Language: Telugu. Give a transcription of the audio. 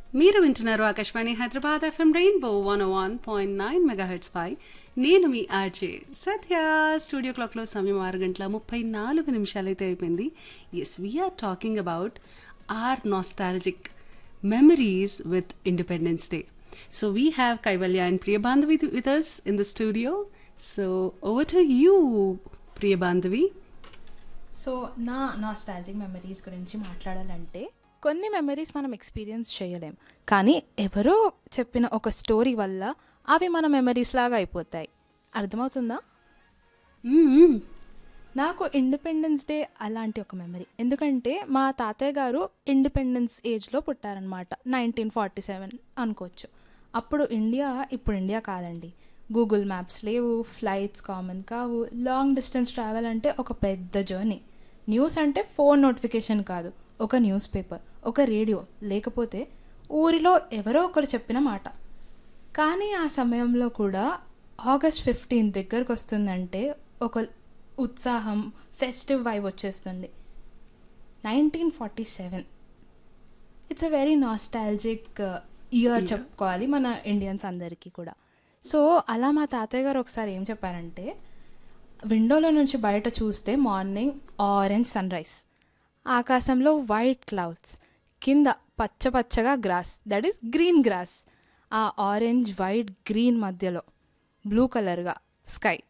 మీరు వింటున్నారు Akashvani Hyderabad FM rainbow one one point nine megahertz పై నేను మీ ఆర్జే సత్య స్టూడియో క్లాక్లో సమయం ఆరు గంటల ముప్పై నాలుగు నిమిషాలైతే అయిపోయింది yes we're talking about our nostalgic memories with independence day so we have Kaivalya and Priyabandhavi with us in the studio so over to you Priyabandhavi so నా నాస్టాలజిక్ మెమరీస్ గురించి మాట్లాడాలంటే కొన్ని మెమరీస్ మనం ఎక్స్పీరియన్స్ చేయలేం కానీ ఎవరో చెప్పిన ఒక స్టోరీ వల్ల అవి మన మెమరీస్ లాగా అయిపోతాయి అర్థమవుతుందా మ్మ్. నాకు ఇండిపెండెన్స్ డే అలాంటి ఒక మెమరీ ఎందుకంటే మా తాతయ్య గారు ఇండిపెండెన్స్ ఏజ్లో పుట్టారనమాట నైన్టీన్ ఫార్టీ సెవెన్ అనుకోవచ్చు అప్పుడు ఇండియా ఇప్పుడు ఇండియా కాదండి గూగుల్ మ్యాప్స్ లేవు ఫ్లైట్స్ కామన్ కావు లాంగ్ డిస్టెన్స్ ట్రావెల్ అంటే ఒక పెద్ద జర్నీ న్యూస్ అంటే ఫోన్ నోటిఫికేషన్ కాదు ఒక న్యూస్ పేపర్ ఒక రేడియో లేకపోతే ఊరిలో ఎవరో ఒకరు చెప్పిన మాట కానీ ఆ సమయంలో కూడా ఆగస్ట్ ఫిఫ్టీన్ దగ్గరకు వస్తుందంటే ఒక ఉత్సాహం ఫెస్టివ్ వైబ్ వచ్చేస్తుంది nineteen forty seven it's a very nostalgic year చెప్పుకోవాలి మన ఇండియన్స్ అందరికీ కూడా సో అలా మా తాతయ్య గారు ఒకసారి ఏం చెప్పారంటే విండోలో నుంచి బయట చూస్తే మార్నింగ్ ఆరెంజ్ సన్ రైజ్ ఆకాశంలో వైట్ క్లౌడ్స్ కింద పచ్చ పచ్చగా grass that is green grass ఆ ఆరెంజ్ వైట్ గ్రీన్ మధ్యలో బ్లూ కలర్గా స్కై